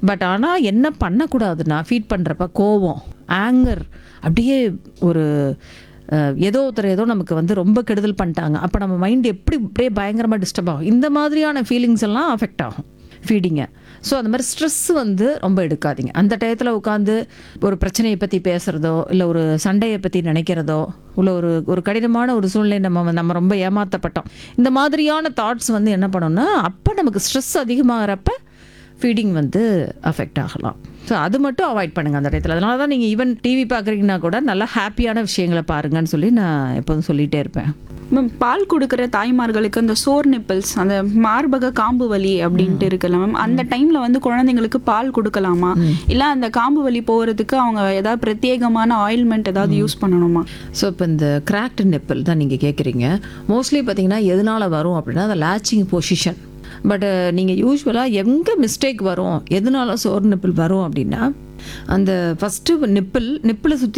but ஆனால் என்ன பண்ணக்கூடாதுன்னா feet பண்ணுறப்ப கோவம் ஆங்கர் அப்படியே ஒரு அஹ், ஏதோ ஒருத்தர் ஏதோ நமக்கு வந்து ரொம்ப கெடுதல் பண்ணிட்டாங்க அப்போ நம்ம மைண்ட் எப்படி அப்படியே பயங்கரமாக டிஸ்டர்ப் ஆகும் இந்த மாதிரியான ஃபீலிங்ஸ் எல்லாம் அஃபெக்ட் ஆகும் ஃபீடிங்கை ஸோ அந்த மாதிரி ஸ்ட்ரெஸ் வந்து ரொம்ப எடுக்காதீங்க அந்த டயத்தில் உட்காந்து ஒரு பிரச்சனையை பற்றி பேசுகிறதோ இல்லை ஒரு சண்டையை பற்றி நினைக்கிறதோ இல்லை ஒரு ஒரு கடினமான ஒரு சூழ்நிலை நம்ம வந்து- நம்ம ரொம்ப ஏமாற்றப்பட்டோம் இந்த மாதிரியான தாட்ஸ் வந்து என்ன பண்ணோம்னா அப்போ நமக்கு ஸ்ட்ரெஸ் அதிகமாகிறப்ப ஃபீடிங் வந்து அஃபெக்ட் ஆகலாம் ஸோ அது மட்டும் அவாய்ட் பண்ணுங்கள் அந்த இடத்துல அதனால தான் நீங்கள் ஈவன் டிவி பார்க்குறீங்கன்னா கூட நல்லா ஹாப்பியான விஷயங்களை பாருங்கன்னு சொல்லி நான் எப்போதும் சொல்லிகிட்டே இருப்பேன் மேம் பால் கொடுக்குற தாய்மார்களுக்கு அந்த சோர் நிப்பிள்ஸ் அந்த மார்பக காம்பு வலி அப்படின்ட்டு இருக்குல்ல மேம் அந்த டைம்ல வந்து குழந்தைங்களுக்கு பால் கொடுக்கலாமா இல்ல அந்த காம்பு வலி போறதுக்கு அவங்க ஏதாவது பிரத்யேகமான ஆயில்மெண்ட் ஏதாவது யூஸ் பண்ணணுமா ஸோ இப்போ இந்த கிராக்டு நெப்பிள் தான் நீங்கள் கேட்குறீங்க மோஸ்ட்லி பார்த்தீங்கன்னா எதனால் வரும் அப்படின்னா அந்த லேச்சிங் பொசிஷன் பட் நீங்கள் யூஸ்வலாக எங்கே மிஸ்டேக் வரும் எதனால சோர் நிப்பிள் வரும் அப்படின்னா அந்த ஃபஸ்ட்டு நிப்பிள் நிப்பிளை சுற்றி